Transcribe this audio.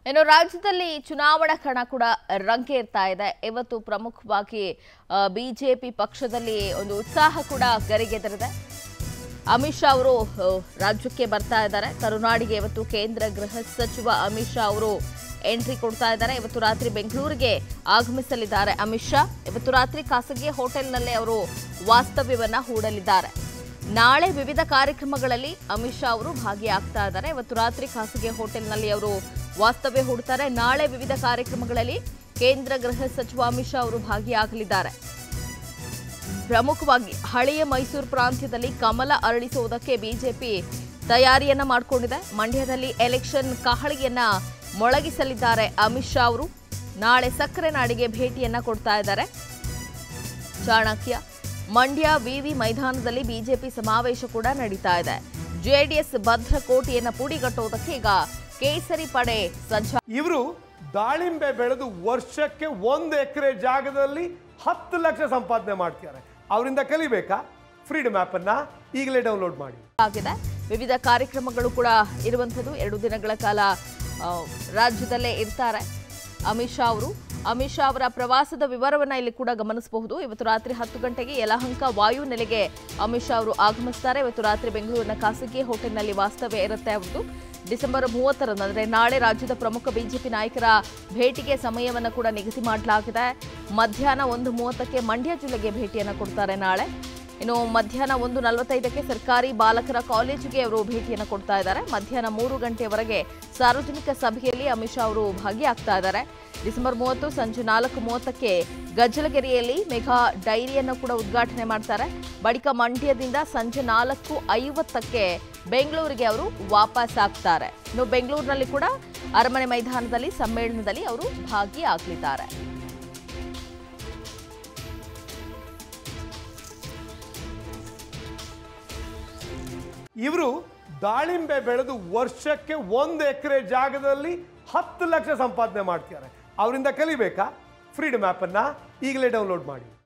ಇನ್ನು ರಾಜ್ಯದಲ್ಲಿ ಚುನಾವಣಾ ಕಣ ಕೂಡ ರಂಗೇರ್ತಾ ಇದೆ ಇವತ್ತು ಪ್ರಮುಖವಾಗಿ ಬಿಜೆಪಿ ಪಕ್ಷದಲ್ಲಿ ಒಂದು ಉತ್ಸಾಹ ಕೂಡ ಗರಿಗೆದರಿದೆ ಅಮಿತ್ ಶಾ ಅವರು ಆ, ರಾಜ್ಯಕ್ಕೆ ಬರ್ತಾ ಇದ್ದಾರೆ ಕರುನಾಡಿಗೆ ಇವತ್ತು ಕೇಂದ್ರ ಗೃಹ ಸಚಿವ ಅಮಿತ್ ಶಾ ಅವರು ಎಂಟ್ರಿ ಕೊಡ್ತಾ ಇದ್ದಾರೆ ಇವತ್ತು ರಾತ್ರಿ ಬೆಂಗಳೂರಿಗೆ ಆಗಮಿಸಲಿದ್ದಾರೆ ಅಮಿತ್ ಶಾ ಇವತ್ತು ರಾತ್ರಿ ಖಾಸಗಿ ಹೋಟೆಲ್ನಲ್ಲೇ ಅವರು ವಾಸ್ತವ್ಯವನ್ನ ಹೂಡಲಿದ್ದಾರೆ ನಾಳೆ ವಿವಿಧ ಕಾರ್ಯಕ್ರಮಗಳಲ್ಲಿ ಅಮಿತ್ ಶಾ ಅವರು ಭಾಗಿಯಾಗ್ತಾ ಇದ್ದಾರೆ ಇವತ್ತು ರಾತ್ರಿ ಖಾಸಗಿ ಹೋಟೆಲ್ನಲ್ಲಿ ಅವರು ವಾಸ್ತವ್ಯ ಹೂಡ್ತಾರೆ ನಾಳೆ ವಿವಿಧ ಕಾರ್ಯಕ್ರಮಗಳಲ್ಲಿ ಕೇಂದ್ರ ಗೃಹ ಸಚಿವ ಅಮಿತ್ ಶಾ ಅವರು ಭಾಗಿಯಾಗಲಿದ್ದಾರೆ ಪ್ರಮುಖವಾಗಿ ಹಳೆಯ ಮೈಸೂರು ಪ್ರಾಂತ್ಯದಲ್ಲಿ ಕಮಲ ಅರಳಿಸುವುದಕ್ಕೆ ಬಿಜೆಪಿ ತಯಾರಿಯನ್ನ ಮಾಡಿಕೊಂಡಿದೆ ಮಂಡ್ಯದಲ್ಲಿ ಎಲೆಕ್ಷನ್ ಕಹಳಿಯನ್ನ ಮೊಳಗಿಸಲಿದ್ದಾರೆ ಅಮಿತ್ ಶಾ ಅವರು ನಾಳೆ ಸಕ್ಕರೆ ನಾಡಿಗೆ ಭೇಟಿಯನ್ನ ಕೊಡ್ತಾ ಇದ್ದಾರೆ ಚಾಣಕ್ಯ ಮಂಡ್ಯ ವಿವಿ ಮೈದಾನದಲ್ಲಿ ಬಿಜೆಪಿ ಸಮಾವೇಶ ಕೂಡ ನಡೀತಾ ಇದೆ ಜೆಡಿಎಸ್ ಭದ್ರಕೋಟೆಯನ್ನ ಪುಡಿಗಟ್ಟುವುದಕ್ಕೆ ಈಗ ಕೇಸರಿ ಪಡೆ ಸಜ್ಜ ಇವರು ದಾಳಿಂಬೆ ಬೆಳೆದು ವರ್ಷಕ್ಕೆ ಒಂದು ಎಕರೆ ಜಾಗದಲ್ಲಿ ಹತ್ತು ಲಕ್ಷ ಸಂಪಾದನೆ ಮಾಡ್ತಿದ್ದಾರೆ ಅವರಿಂದ ಕಲಿಬೇಕಾ ಫ್ರೀಡಮ್ ಆ್ಯಪನ್ನು ಈಗಲೇ ಡೌನ್ಲೋಡ್ ಮಾಡಿ ಆಗಿದೆ ವಿವಿಧ ಕಾರ್ಯಕ್ರಮಗಳು ಕೂಡ ಇರುವಂಥದ್ದು ಎರಡು ದಿನಗಳ ಕಾಲ ಆ, ರಾಜ್ಯದಲ್ಲೇ ಇರ್ತಾರೆ ಅಮಿತ್ ಶಾ ಅವರು ಅಮಿತ್ ಶಾ ಅವರ ಪ್ರವಾಸದ ವಿವರವನ್ನ ಇಲ್ಲಿ ಕೂಡ ಗಮನಿಸಬಹುದು ಇವತ್ತು ರಾತ್ರಿ ಹತ್ತು ಗಂಟೆಗೆ ಯಲಹಂಕ ವಾಯು ನೆಲೆಗೆ ಅಮಿತ್ ಶಾ ಅವರು ಆಗಮಿಸ್ತಾರೆ ಇವತ್ತು ರಾತ್ರಿ ಬೆಂಗಳೂರಿನ ಖಾಸಗಿ ಹೋಟೆಲ್ನಲ್ಲಿ ವಾಸ್ತವ್ಯ ಇರುತ್ತೆ ಅವ್ರದ್ದು ಡಿಸೆಂಬರ್ ಮೂವತ್ತರಂದು ಅಂದರೆ ನಾಳೆ ರಾಜ್ಯದ ಪ್ರಮುಖ ಬಿಜೆಪಿ ನಾಯಕರ ಭೇಟಿಗೆ ಸಮಯವನ್ನು ಕೂಡ ನಿಗದಿ ಮಾಡಲಾಗಿದೆ ಮಧ್ಯಾಹ್ನ ಒಂದು ಮೂವತ್ತಕ್ಕೆ ಮಂಡ್ಯ ಜಿಲ್ಲೆಗೆ ಭೇಟಿಯನ್ನು ಕೊಡ್ತಾರೆ ನಾಳೆ ಇನ್ನು ಮಧ್ಯಾಹ್ನ ಒಂದು ನಲವತ್ತೈದಕ್ಕೆ ಸರ್ಕಾರಿ ಬಾಲಕರ ಕಾಲೇಜಿಗೆ ಅವರು ಭೇಟಿಯನ್ನು ಕೊಡ್ತಾ ಇದ್ದಾರೆ ಮಧ್ಯಾಹ್ನ ಮೂರು ಗಂಟೆಯವರೆಗೆ ಸಾರ್ವಜನಿಕ ಸಭೆಯಲ್ಲಿ ಅಮಿತ್ ಶಾ ಅವರು ಭಾಗಿಯಾಗ್ತಾ ಇದ್ದಾರೆ ಡಿಸೆಂಬರ್ ಮೂವತ್ತು ಸಂಜೆ ನಾಲ್ಕು ಮೂವತ್ತಕ್ಕೆ ಗಜ್ಜಲಗೆರೆಯಲ್ಲಿ ಮೆಗಾ ಡೈರಿಯನ್ನು ಕೂಡ ಉದ್ಘಾಟನೆ ಮಾಡ್ತಾರೆ ಬಳಿಕ ಮಂಡ್ಯದಿಂದ ಸಂಜೆ ನಾಲ್ಕು ಐವತ್ತಕ್ಕೆ ಬೆಂಗಳೂರಿಗೆ ಅವರು ವಾಪಸ್ ಆಗ್ತಾರೆ ಇನ್ನು ಬೆಂಗಳೂರಿನಲ್ಲಿ ಕೂಡ ಅರಮನೆ ಮೈದಾನದಲ್ಲಿ ಸಮ್ಮೇಳನದಲ್ಲಿ ಅವರು ಭಾಗಿಯಾಗಲಿದ್ದಾರೆ ಇವರು ದಾಳಿಂಬೆ ಬೆಳೆದು ವರ್ಷಕ್ಕೆ ಒಂದು ಎಕರೆ ಜಾಗದಲ್ಲಿ ಹತ್ತು ಲಕ್ಷ ಸಂಪಾದನೆ ಮಾಡ್ತಿದ್ದಾರೆ ಅವರಿಂದ ಕಲಿಬೇಕಾ ಫ್ರೀಡಮ್ ಆ್ಯಪನ್ನು ಈಗಲೇ ಡೌನ್ಲೋಡ್ ಮಾಡಿ